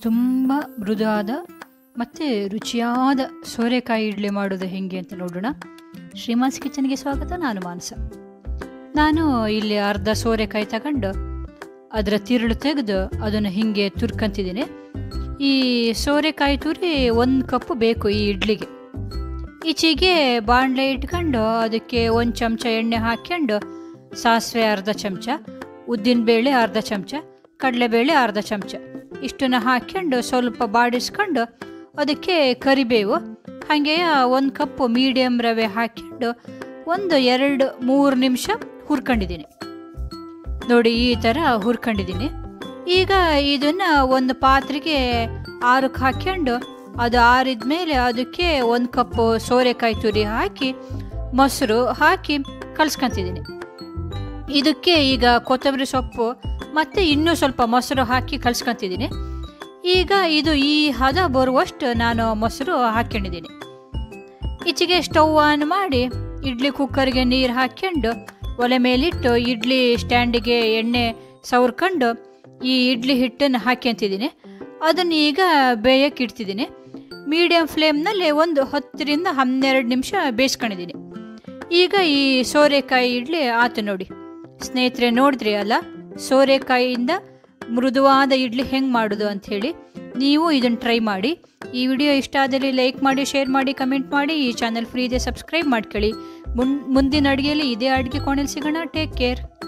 ತುಂಬ ಮೃದುವಾದ ಮತ್ತು ರುಚಿಯಾದ ಸೋರೆಕಾಯಿ ಇಡ್ಲಿ ಮಾಡೋದು ಹೇಗೆ ಅಂತ ನೋಡೋಣ ಶ್ರೀಮಾನ್ಸ್ ಕಿಚನ್ಗೆ ಸ್ವಾಗತ ನಾನು ಮಾನಸ ನಾನು ಇಲ್ಲಿ ಅರ್ಧ ಸೋರೆಕಾಯಿ ತಗೊಂಡು ಅದರ ತಿರುಳು ತೆಗೆದು ಅದನ್ನು ಹೀಗೆ ತುರ್ಕಂತಿದ್ದೀನಿ ಈ ಸೋರೆಕಾಯಿ ತುರಿ ಒಂದು ಕಪ್ಪು ಬೇಕು ಈ ಇಡ್ಲಿಗೆ ಈಚೆಗೆ ಬಾಣಲೆ ಇಟ್ಕೊಂಡು ಅದಕ್ಕೆ ಒಂದು ಚಮಚ ಎಣ್ಣೆ ಹಾಕ್ಕೊಂಡು ಸಾಸಿವೆ ಅರ್ಧ ಚಮಚ ಉದ್ದಿನಬೇಳೆ ಅರ್ಧ ಚಮಚ ಕಡಲೆಬೇಳೆ ಅರ್ಧ ಚಮಚ ಇಷ್ಟನ್ನು ಹಾಕ್ಕೊಂಡು ಸ್ವಲ್ಪ ಬಾಡಿಸ್ಕೊಂಡು ಅದಕ್ಕೆ ಕರಿಬೇವು ಹಾಗೆ ಒಂದು ಕಪ್ಪು ಮೀಡಿಯಮ್ ರವೆ ಹಾಕ್ಕೊಂಡು ಒಂದು ಎರಡು ಮೂರು ನಿಮಿಷ ಹುರ್ಕೊಂಡಿದ್ದೀನಿ ನೋಡಿ ಈ ಥರ ಹುರ್ಕೊಂಡಿದ್ದೀನಿ ಈಗ ಇದನ್ನು ಒಂದು ಪಾತ್ರೆಗೆ ಆರಕ್ಕೆ ಹಾಕ್ಕೊಂಡು ಅದು ಆರಿದ ಮೇಲೆ ಅದಕ್ಕೆ ಒಂದು ಕಪ್ಪು ಸೋರೆಕಾಯಿ ತುರಿ ಹಾಕಿ ಮೊಸರು ಹಾಕಿ ಕಲ್ಸ್ಕೊತಿದ್ದೀನಿ ಇದಕ್ಕೆ ಈಗ ಕೊತ್ತಂಬರಿ ಸೊಪ್ಪು ಮತ್ತು ಇನ್ನೂ ಸ್ವಲ್ಪ ಮೊಸರು ಹಾಕಿ ಕಲ್ಸ್ಕೊತಿದ್ದೀನಿ ಈಗ ಇದು ಈ ಹದ ಬರುವಷ್ಟು ನಾನು ಮೊಸರು ಹಾಕ್ಕೊಂಡಿದ್ದೀನಿ ಈಚೆಗೆ ಸ್ಟವ್ ಆನ್ ಮಾಡಿ ಇಡ್ಲಿ ಕುಕ್ಕರ್ಗೆ ನೀರು ಹಾಕ್ಕೊಂಡು ಒಲೆ ಮೇಲಿಟ್ಟು ಇಡ್ಲಿ ಸ್ಟ್ಯಾಂಡಿಗೆ ಎಣ್ಣೆ ಸವರ್ಕೊಂಡು ಈ ಇಡ್ಲಿ ಹಿಟ್ಟನ್ನು ಹಾಕ್ಯಂತಿದ್ದೀನಿ ಅದನ್ನು ಈಗ ಬೇಯಕ್ಕೆ ಇಡ್ತಿದ್ದೀನಿ ಮೀಡಿಯಮ್ ಫ್ಲೇಮ್ನಲ್ಲಿ ಒಂದು ಹತ್ತರಿಂದ ಹನ್ನೆರಡು ನಿಮಿಷ ಬೇಯಿಸ್ಕೊಂಡಿದ್ದೀನಿ ಈಗ ಈ ಸೋರೆಕಾಯಿ ಇಡ್ಲಿ ಆತು ನೋಡಿ ಸ್ನೇಹಿತರೆ ನೋಡಿದ್ರಿ ಅಲ್ಲ ಸೋರೆಕಾಯಿಯಿಂದ ಮೃದುವಾದ ಇಡ್ಲಿ ಹೆಂಗೆ ಮಾಡೋದು ಅಂಥೇಳಿ ನೀವು ಇದನ್ನು ಟ್ರೈ ಮಾಡಿ ಈ ವಿಡಿಯೋ ಇಷ್ಟ ಆದಲ್ಲಿ ಲೈಕ್ ಮಾಡಿ ಶೇರ್ ಮಾಡಿ ಕಮೆಂಟ್ ಮಾಡಿ ಈ ಚಾನಲ್ ಫ್ರೀ ಇದೆ ಸಬ್ಸ್ಕ್ರೈಬ್ ಮಾಡ್ಕೊಳ್ಳಿ ಮುನ್ ಮುಂದಿನ ಅಡುಗೆಯಲ್ಲಿ ಇದೇ ಅಡುಗೆ ಕೋಣೆಯಲ್ಲಿ ಸಿಗೋಣ ಟೇಕ್ ಕೇರ್